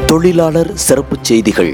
தொழிலாளர் சிறப்புச் செய்திகள்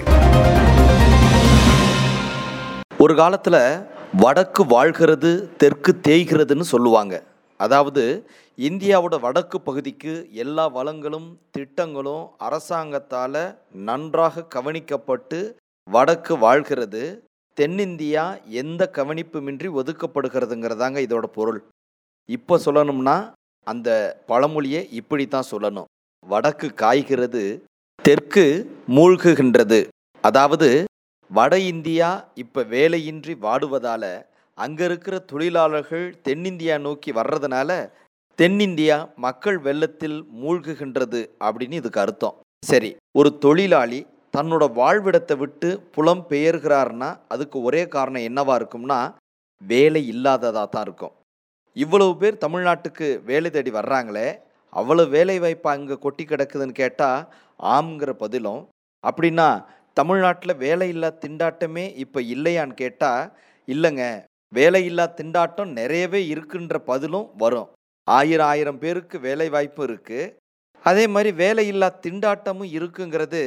ஒரு காலத்தில் வடக்கு வாழ்கிறது தெற்கு தேய்கிறதுன்னு சொல்லுவாங்க அதாவது இந்தியாவோட வடக்கு பகுதிக்கு எல்லா வளங்களும் திட்டங்களும் அரசாங்கத்தால் நன்றாக கவனிக்கப்பட்டு வடக்கு வாழ்கிறது தென்னிந்தியா எந்த கவனிப்புமின்றி ஒதுக்கப்படுகிறதுங்கிறதாங்க இதோட பொருள் இப்போ சொல்லணும்னா அந்த பழமொழியை இப்படி தான் சொல்லணும் வடக்கு காய்கிறது தெற்கு மூழ்குகின்றது அதாவது வட இந்தியா இப்போ வேலையின்றி வாடுவதால் அங்கே இருக்கிற தொழிலாளர்கள் தென்னிந்தியா நோக்கி வர்றதுனால தென்னிந்தியா மக்கள் வெள்ளத்தில் மூழ்குகின்றது அப்படின்னு இதுக்கு அர்த்தம் சரி ஒரு தொழிலாளி தன்னோட வாழ்விடத்தை விட்டு புலம் பெயர்கிறார்னா அதுக்கு ஒரே காரணம் என்னவா இருக்கும்னா வேலை இல்லாததாக தான் இருக்கும் இவ்வளவு பேர் தமிழ்நாட்டுக்கு வேலை தேடி வர்றாங்களே அவ்வளோ வேலை வாய்ப்பு அங்கே கொட்டி கிடக்குதுன்னு கேட்டால் ஆம்ங்கிற பதிலும் அப்படின்னா தமிழ்நாட்டில் வேலையில்லா திண்டாட்டமே இப்போ இல்லையான்னு கேட்டால் இல்லைங்க வேலையில்லா திண்டாட்டம் நிறையவே இருக்குன்ற பதிலும் வரும் ஆயிரம் ஆயிரம் பேருக்கு வேலை வாய்ப்பு இருக்குது அதே மாதிரி வேலையில்லா திண்டாட்டமும் இருக்குங்கிறது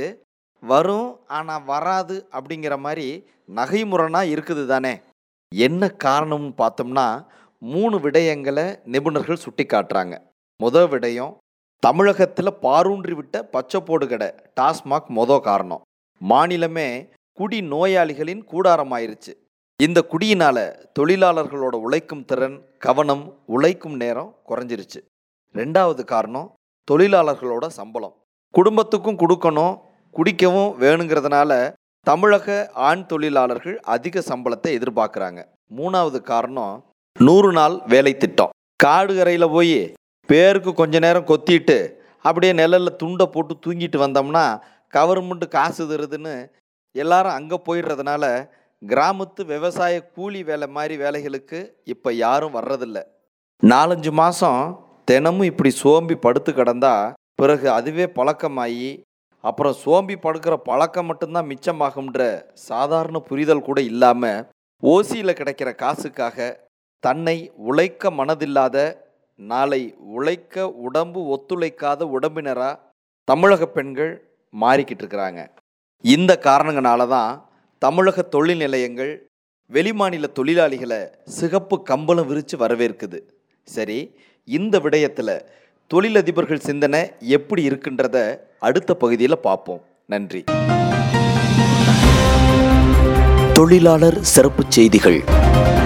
வரும் ஆனால் வராது அப்படிங்கிற மாதிரி நகைமுறைனாக இருக்குது தானே என்ன காரணம்னு பார்த்தோம்னா மூணு விடயங்களை நிபுணர்கள் சுட்டி காட்டுறாங்க முத விடயம் தமிழகத்தில் பாரூன்றி விட்ட பச்சைப்போடு கடை டாஸ்மாக் மொத காரணம் மாநிலமே குடி நோயாளிகளின் கூடாரமாயிருச்சு இந்த குடியினால தொழிலாளர்களோட உழைக்கும் திறன் கவனம் உழைக்கும் நேரம் குறைஞ்சிருச்சு ரெண்டாவது காரணம் தொழிலாளர்களோட சம்பளம் குடும்பத்துக்கும் கொடுக்கணும் குடிக்கவும் வேணுங்கிறதுனால தமிழக ஆண் தொழிலாளர்கள் அதிக சம்பளத்தை எதிர்பார்க்குறாங்க மூணாவது காரணம் நூறு நாள் வேலை திட்டம் காடு கரையில் போய் பேருக்கு கொஞ்ச நேரம் கொத்திட்டு அப்படியே நிழலில் துண்டை போட்டு தூங்கிட்டு வந்தோம்னா கவர்மெண்ட்டு காசு தருதுன்னு எல்லாரும் அங்கே போயிடுறதுனால கிராமத்து விவசாய கூலி வேலை மாதிரி வேலைகளுக்கு இப்போ யாரும் வர்றதில்ல நாலஞ்சு மாதம் தினமும் இப்படி சோம்பி படுத்து கிடந்தா பிறகு அதுவே பழக்கமாகி அப்புறம் சோம்பி படுக்கிற பழக்கம் மட்டும்தான் மிச்சமாகும்ன்ற சாதாரண புரிதல் கூட இல்லாமல் ஓசியில் கிடைக்கிற காசுக்காக தன்னை உழைக்க மனதில்லாத நாளை உழைக்க உடம்பு ஒத்துழைக்காத உடம்பினரா தமிழக பெண்கள் மாறிக்கிட்டு இருக்கிறாங்க இந்த காரணங்களால தான் தமிழக தொழில் நிலையங்கள் வெளிமாநில தொழிலாளிகளை சிகப்பு கம்பளம் விரித்து வரவேற்குது சரி இந்த விடயத்தில் தொழிலதிபர்கள் சிந்தனை எப்படி இருக்குன்றத அடுத்த பகுதியில் பார்ப்போம் நன்றி தொழிலாளர் சிறப்புச் செய்திகள்